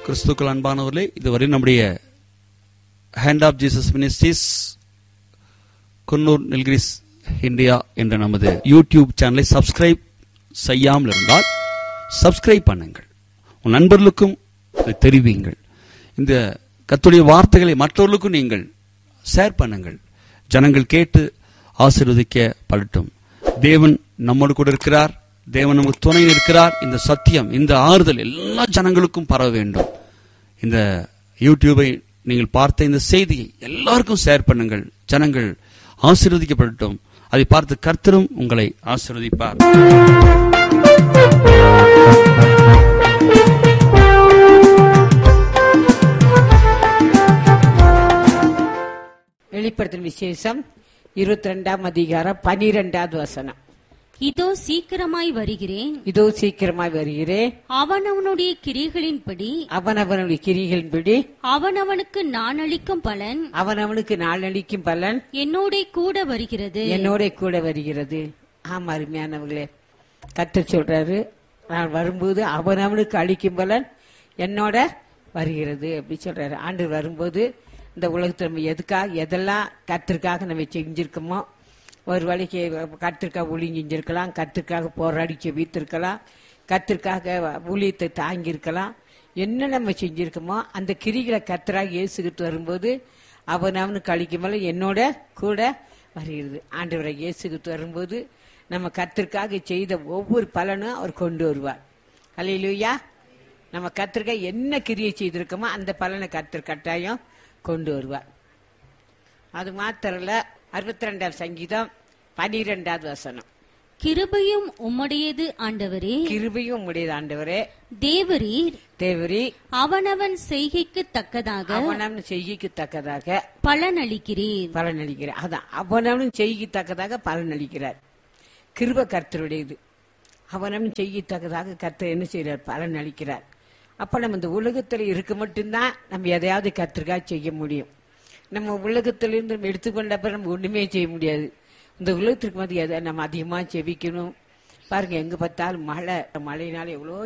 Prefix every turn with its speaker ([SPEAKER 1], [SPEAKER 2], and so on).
[SPEAKER 1] கிறிஸ்துக்கள் அன்பானவர்களே இதுவரை நம்முடைய hand of Jesus ministries Coonoor Nilgiris India என்ற நமது யூடியூப் சேனலை சப்ஸ்கிரைப் செய்யாமல் இருந்தால் சப்ஸ்கிரைப் பண்ணுங்கள் உன் நண்பர்களுக்கும் இதை தெரிவியுங்கள் இந்த கத்துடைய வார்த்தைகளை மற்றவர்களுக்கும் நீங்கள் ஷேர் பண்ணுங்கள் ஜனங்கள் கேட்டு ஆசீர்வதிக்க படட்டும் தேவன் நம்மோடு கூட இருக்கிறார் தேவன் நமக்கு துணை இருக்கிறார் இந்த சத்தியம் இந்த ஆறுதல் எல்லா ஜனங்களுக்கும் பரவ வேண்டும் இந்த யூடியூபை நீங்கள் பார்த்த இந்த செய்தியை எல்லாருக்கும் ஷேர் பண்ணுங்கள் ஜனங்கள் ஆசீர்வதிக்கப்படட்டும் அதை பார்த்து கர்த்தரும் உங்களை ஆசீர்வதிப்பார்
[SPEAKER 2] வெளிப்படுத்தின விசேஷம் இருபத்தி ரெண்டாம் அதிகாரம் பனிரெண்டாவது வசனம்
[SPEAKER 3] இதோ சீக்கிரமாய் வருகிறேன்
[SPEAKER 2] இதோ சீக்கிரமாய் வருகிறேன்
[SPEAKER 3] அவனவனுடைய கிரிகளின்படி
[SPEAKER 2] அவனவனுடைய கிரிகளின்படி
[SPEAKER 3] அவனவனுக்கு நான் அளிக்கும் பலன்
[SPEAKER 2] அவனவனுக்கு நாளளிக்கும் பலன்
[SPEAKER 3] என்னோட கூட வருகிறது
[SPEAKER 2] என்னோட கூட வருகிறது ஆமா அருமையானவர்களே கத்தர் சொல்றாரு நான் வரும்போது அவனவனுக்கு அளிக்கும் பலன் என்னோட வருகிறது அப்படி சொல்றாரு ஆண்டு வரும்போது இந்த உலகத்தில் நம்ம எதுக்காக எதெல்லாம் கத்திற்காக நம்ம செஞ்சிருக்கோமோ ஒரு வழிக்கு கத்திற்காக ஊழி செஞ்சிருக்கலாம் கத்திற்காக போராடி செவித்திருக்கலாம் கத்திற்காக ஊழியத்தை தாங்கியிருக்கலாம் என்ன நம்ம செஞ்சிருக்கோமோ அந்த கிரிகளை கத்தராக இயேசுகிட்டு வரும்போது அவன் அவனுக்கு அளிக்கும் போல என்னோட கூட வருகிறது ஆண்டவரை இயேசுகிட்டு வரும்போது நம்ம கத்திற்காக செய்த ஒவ்வொரு பலனும் அவர் கொண்டு வருவார் அல்லையிலூயா நம்ம கத்திற்காக என்ன கிரியை செய்திருக்கோமோ அந்த பலனை கத்தர் கட்டாயம் கொண்டு வருவார் அது மாத்திரல அறுபத்தி ரெண்டாவது சங்கீதம் பனிரெண்டாவது வசனம்
[SPEAKER 3] கிருபையும் உம்முடையது ஆண்டவரே
[SPEAKER 2] கிருபையும் உடையது ஆண்டவரே
[SPEAKER 3] தேவரீர்
[SPEAKER 2] தேவரி
[SPEAKER 3] அவனவன் செய்கைக்கு தக்கதாக
[SPEAKER 2] அவனவன் செய்கைக்கு தக்கதாக
[SPEAKER 3] பலன் அளிக்கிறீர்
[SPEAKER 2] பலன் அளிக்கிறார் அதான் அவனவன் செய்கைக்கு தக்கதாக பலன் அளிக்கிறார் கிருப கர்த்தருடையது அவனவன் செய்யத்தக்கதாக கர்த்தர் என்ன செய்கிறார் பலன் அளிக்கிறார் அப்ப நம்ம இந்த உலகத்துல இருக்க மட்டும்தான் நம்ம எதையாவது கர்த்தருக்காக செய்ய முடியும் நம்ம உலகத்திலிருந்து நம்ம எடுத்துக்கொண்ட அப்புறம் நம்ம ஒண்ணுமே செய்ய முடியாது இந்த உலகத்திற்கு வந்து எதை நம்ம அதிகமா செவிக்கணும் பாருங்க எங்க பார்த்தாலும் மழை மழையினால எவ்வளோ